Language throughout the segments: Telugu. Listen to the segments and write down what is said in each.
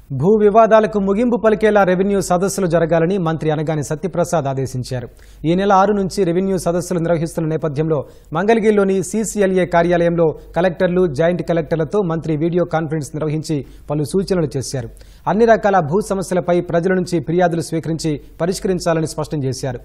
భూ వివాదాలకు ముగింపు పలికేలా రెవెన్యూ సదస్సులు జరగాలని మంత్రి అనగాని సత్యప్రసాద్ ఆదేశించారు ఈ నెల ఆరు నుంచి రెవెన్యూ సదస్సులు నిర్వహిస్తున్న నేపథ్యంలో మంగళగిరిలోని సీసీఎల్ఏ కార్యాలయంలో కలెక్టర్లు జాయింట్ కలెక్టర్లతో మంత్రి వీడియో కాన్ఫరెన్స్ నిర్వహించి పలు సూచనలు చేశారు అన్ని రకాల భూ సమస్యలపై ప్రజల నుంచి ఫిర్యాదులు స్వీకరించి పరిష్కరించాలని స్పష్టం చేశారు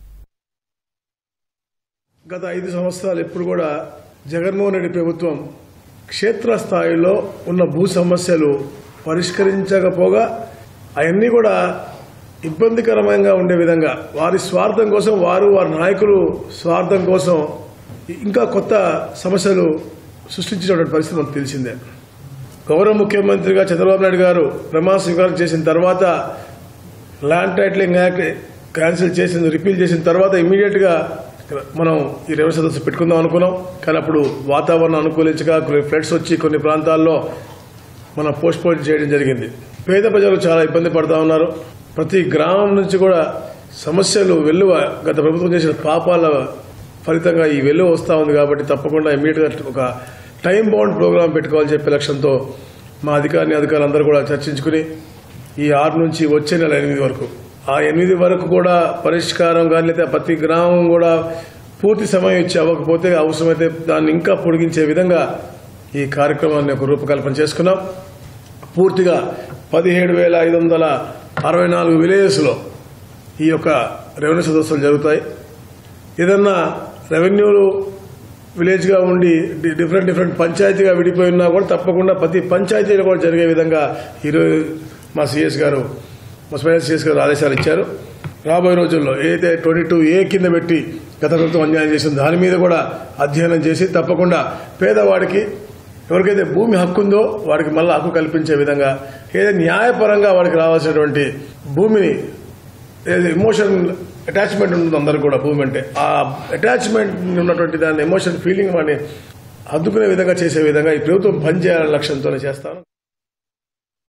గత ఐదు సంవత్సరాలు ఎప్పుడు కూడా జగన్మోహన్ రెడ్డి ప్రభుత్వం క్షేత్రస్థాయిలో ఉన్న భూ సమస్యలు పరిష్కరించకపోగా అవన్నీ కూడా ఇబ్బందికరంగా ఉండే విధంగా వారి స్వార్థం కోసం వారు వారి నాయకులు స్వార్థం కోసం ఇంకా కొత్త సమస్యలు సృష్టించినటువంటి పరిస్థితి మనకు తెలిసిందే గౌరవ ముఖ్యమంత్రిగా చంద్రబాబు నాయుడు గారు ప్రమాణ స్వీకారం చేసిన తర్వాత ల్యాండ్ టైటిలింగ్ యాక్ట్ క్యాన్సిల్ చేసిన రిపీల్ చేసిన తర్వాత ఇమీడియట్ గా మనం ఈ రెవెన్యూ సదస్సు పెట్టుకుందాం అనుకున్నాం కానీ అప్పుడు వాతావరణం అనుకూలించగా కొన్ని ఫ్లడ్స్ వచ్చి కొన్ని ప్రాంతాల్లో మనం పోస్ట్ పోన్ చేయడం జరిగింది పేద ప్రజలు చాలా ఇబ్బంది పడుతూ ఉన్నారు ప్రతి గ్రామం నుంచి కూడా సమస్యలు వెల్లువ గత ప్రభుత్వం చేసిన పాపాల ఫలితంగా ఈ వెల్లువ వస్తూ ఉంది కాబట్టి తప్పకుండా ఇమీడియట్ గా ఒక టైం బౌండ్ ప్రోగ్రామ్ పెట్టుకోవాలని చెప్పే లక్ష్యంతో మా అధికారిని అధికారులందరూ కూడా చర్చించుకుని ఈ ఆరు నుంచి వచ్చే నెల ఎనిమిది వరకు ఆ ఎనిమిది వరకు కూడా పరిష్కారం కానీ లేదా ప్రతి గ్రామం కూడా పూర్తి సమయం ఇచ్చి అవ్వకపోతే అవసరమైతే దాన్ని ఇంకా పొడిగించే విధంగా ఈ కార్యక్రమాన్ని ఒక రూపకల్పన చేసుకున్నాం పూర్తిగా పదిహేడు వేల ఐదు వందల అరవై నాలుగు విలేజెస్లో ఈ యొక్క రెవెన్యూ సదస్సులు జరుగుతాయి ఏదన్నా రెవెన్యూలు విలేజ్గా ఉండి డి- డిఫరెంట్ డిఫరెంట్ పంచాయతీగా విడిపోయి ఉన్నా కూడా తప్పకుండా ప్రతి పంచాయతీలో కూడా జరిగే విధంగా ఈరోజు మా సిఎస్ గారు మా స్పెషల్ సిఎస్ గారు ఆదేశాలు ఇచ్చారు రాబోయే రోజుల్లో ఏదైతే ట్వంటీ టూ ఏ కింద పెట్టి గత ప్రభుత్వం అన్యాయం చేసిందో దాని మీద కూడా అధ్యయనం చేసి తప్పకుండా పేదవాడికి ఎవరికైతే భూమి హక్కు ఉందో వాడికి మళ్ళీ హక్కు కల్పించే విధంగా ఏదైతే న్యాయపరంగా వాడికి రావాల్సినటువంటి భూమిని ఏది ఎమోషన్ అటాచ్మెంట్ ఉంటుంది అందరికి కూడా భూమి అంటే ఆ అటాచ్మెంట్ ఉన్నటువంటి దాని ఎమోషన్ ఫీలింగ్ వాడిని అద్దుకునే విధంగా చేసే విధంగా ఈ ప్రభుత్వం పనిచేయాలనే లక్ష్యంతోనే చేస్తాను